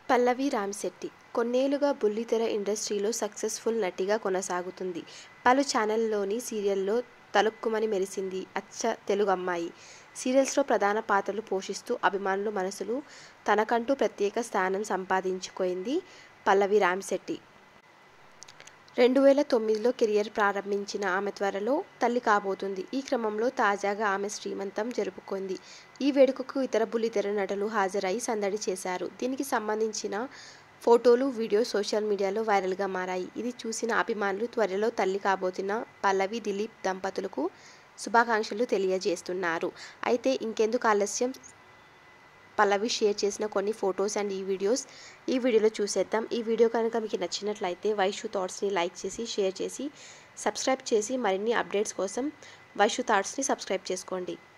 పల్లవి రామ్శెట్టి కొన్నేళ్లుగా బుల్లితెర ఇండస్ట్రీలో సక్సెస్ఫుల్ నటిగా కొనసాగుతుంది పలు ఛానల్లోని సీరియల్లో తళుక్కుమని మెరిసింది అచ్చ తెలుగు అమ్మాయి సీరియల్స్లో ప్రధాన పాత్రలు పోషిస్తూ అభిమానుల మనసులు తనకంటూ ప్రత్యేక స్థానం సంపాదించుకుంది పల్లవి రామ్శెట్టి రెండు వేల తొమ్మిదిలో కెరియర్ ప్రారంభించిన ఆమె త్వరలో తల్లి కాబోతుంది ఈ క్రమంలో తాజాగా ఆమె శ్రీమంతం జరుపుకుంది ఈ వేడుకకు ఇతర బుల్లితెర నటులు హాజరై సందడి చేశారు దీనికి సంబంధించిన ఫోటోలు వీడియో సోషల్ మీడియాలో వైరల్గా మారాయి ఇది చూసిన అభిమానులు త్వరలో తల్లి కాబోతున్న పల్లవి దిలీప్ దంపతులకు శుభాకాంక్షలు తెలియజేస్తున్నారు అయితే ఇంకెందుకు ఆలస్యం పల్లవి షేర్ చేసిన కొన్ని ఫొటోస్ అండ్ ఈ వీడియోస్ ఈ వీడియోలో చూసేద్దాం ఈ వీడియో కనుక మీకు నచ్చినట్లయితే వైషు థాట్స్ని లైక్ చేసి షేర్ చేసి సబ్స్క్రైబ్ చేసి మరిన్ని అప్డేట్స్ కోసం వైషు థాట్స్ని సబ్స్క్రైబ్ చేసుకోండి